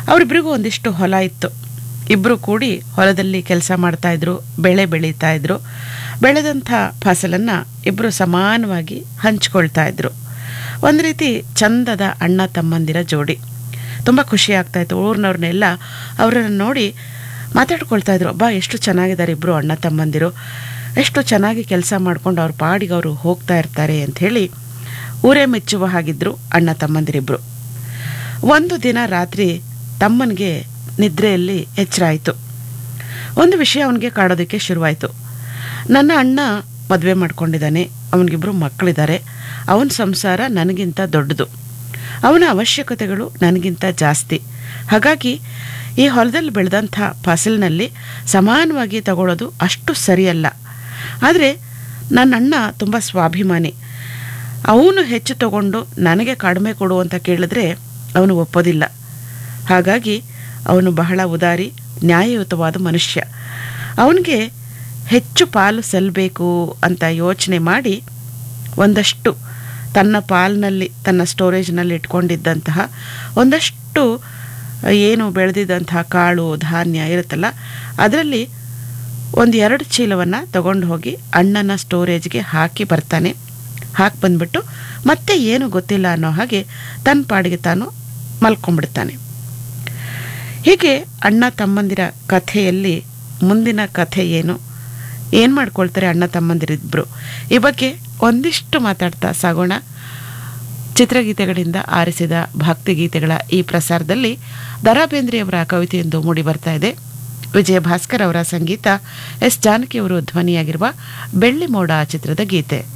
ಅವರಿಬ್ಬರಿಗೂ ಒಂದಿಷ್ಟು ಹೊಲ ಇತ್ತು ಇಬ್ಬರು ಕೂಡಿ ಹೊಲದಲ್ಲಿ ಕೆಲಸ ಮಾಡ್ತಾ ಇದ್ರು ಬೆಳೆ ಬೆಳೀತಾ ಇದ್ರು ಬೆಳೆದಂಥ ಫಸಲನ್ನು ಇಬ್ಬರು ಸಮಾನವಾಗಿ ಹಂಚ್ಕೊಳ್ತಾ ಇದ್ರು ಒಂದು ರೀತಿ ಚಂದದ ಅಣ್ಣ ತಮ್ಮಂದಿರ ಜೋಡಿ ತುಂಬ ಖುಷಿ ಆಗ್ತಾ ಇತ್ತು ಊರಿನವ್ರನ್ನೆಲ್ಲ ಅವರನ್ನು ನೋಡಿ ಮಾತಾಡ್ಕೊಳ್ತಾ ಇದ್ರು ಅಬ್ಬಾ ಎಷ್ಟು ಚೆನ್ನಾಗಿದ್ದಾರೆ ಇಬ್ಬರು ಅಣ್ಣ ತಮ್ಮಂದಿರು ಎಷ್ಟು ಚೆನ್ನಾಗಿ ಕೆಲಸ ಮಾಡ್ಕೊಂಡು ಅವ್ರ ಪಾಡಿಗೆ ಅವರು ಹೋಗ್ತಾ ಇರ್ತಾರೆ ಅಂಥೇಳಿ ಊರೇ ಮೆಚ್ಚುವ ಹಾಗಿದ್ರು ಅಣ್ಣ ತಮ್ಮಂದಿರಿಬ್ಬರು ಒಂದು ದಿನ ರಾತ್ರಿ ತಮ್ಮನಿಗೆ ನಿದ್ರೆಯಲ್ಲಿ ಎಚ್ಚರ ಆಯಿತು ಒಂದು ವಿಷಯ ಅವನಿಗೆ ಕಾಡೋದಕ್ಕೆ ಶುರುವಾಯಿತು ನನ್ನ ಅಣ್ಣ ಮದುವೆ ಮಾಡ್ಕೊಂಡಿದ್ದಾನೆ ಅವನಿಗಿಬ್ಬರು ಮಕ್ಕಳಿದ್ದಾರೆ ಅವನ ಸಂಸಾರ ನನಗಿಂತ ದೊಡ್ಡದು ಅವನ ಅವಶ್ಯಕತೆಗಳು ನನಗಿಂತ ಜಾಸ್ತಿ ಹಾಗಾಗಿ ಈ ಹೊಲದಲ್ಲಿ ಬೆಳೆದಂಥ ಫಸಲಿನಲ್ಲಿ ಸಮಾನವಾಗಿ ತಗೊಳ್ಳೋದು ಅಷ್ಟು ಸರಿಯಲ್ಲ ಆದರೆ ನನ್ನ ಅಣ್ಣ ತುಂಬ ಸ್ವಾಭಿಮಾನಿ ಅವನು ಹೆಚ್ಚು ತಗೊಂಡು ನನಗೆ ಕಡಿಮೆ ಕೊಡು ಅಂತ ಕೇಳಿದ್ರೆ ಅವನು ಒಪ್ಪೋದಿಲ್ಲ ಹಾಗಾಗಿ ಅವನು ಬಹಳ ಉದಾರಿ ನ್ಯಾಯಯುತವಾದ ಮನುಷ್ಯ ಅವನಿಗೆ ಹೆಚ್ಚು ಪಾಲು ಸಲ್ಲಬೇಕು ಅಂತ ಯೋಚನೆ ಮಾಡಿ ಒಂದಷ್ಟು ತನ್ನ ಪಾಲಿನಲ್ಲಿ ತನ್ನ ಸ್ಟೋರೇಜ್ನಲ್ಲಿ ಇಟ್ಕೊಂಡಿದ್ದಂತಹ ಒಂದಷ್ಟು ಏನು ಬೆಳೆದಿದ್ದಂತಹ ಕಾಳು ಧಾನ್ಯ ಇರುತ್ತಲ್ಲ ಅದರಲ್ಲಿ ಒಂದು ಎರಡು ಚೀಲವನ್ನು ತಗೊಂಡು ಹೋಗಿ ಅಣ್ಣನ ಸ್ಟೋರೇಜ್ಗೆ ಹಾಕಿ ಬರ್ತಾನೆ ಹಾಕಿ ಬಂದ್ಬಿಟ್ಟು ಮತ್ತೆ ಏನು ಗೊತ್ತಿಲ್ಲ ಅನ್ನೋ ಹಾಗೆ ತನ್ನ ಪಾಡಿಗೆ ತಾನು ಮಲ್ಕೊಂಡ್ಬಿಡ್ತಾನೆ ಹೀಗೆ ಅಣ್ಣ ತಮ್ಮಂದಿರ ಕಥೆಯಲ್ಲಿ ಮುಂದಿನ ಕಥೆ ಏನು ಏನು ಮಾಡ್ಕೊಳ್ತಾರೆ ಅಣ್ಣ ತಮ್ಮಂದಿರಿಬ್ಬರು ಈ ಬಗ್ಗೆ ಒಂದಿಷ್ಟು ಮಾತಾಡ್ತಾ ಸಾಗೋಣ ಚಿತ್ರಗೀತೆಗಳಿಂದ ಆರಿಸಿದ ಭಕ್ತಿಗೀತೆಗಳ ಈ ಪ್ರಸಾರದಲ್ಲಿ ದರಾ ಬೇಂದ್ರೆಯವರ ಕವಿತೆಯೊಂದು ಮೂಡಿ ಬರ್ತಾ ಇದೆ ವಿಜಯ ಭಾಸ್ಕರ್ ಅವರ ಸಂಗೀತ ಎಸ್ ಜಾನಕಿಯವರು ಧ್ವನಿಯಾಗಿರುವ ಬೆಳ್ಳಿ ಮೋಡ ಚಿತ್ರದ ಗೀತೆ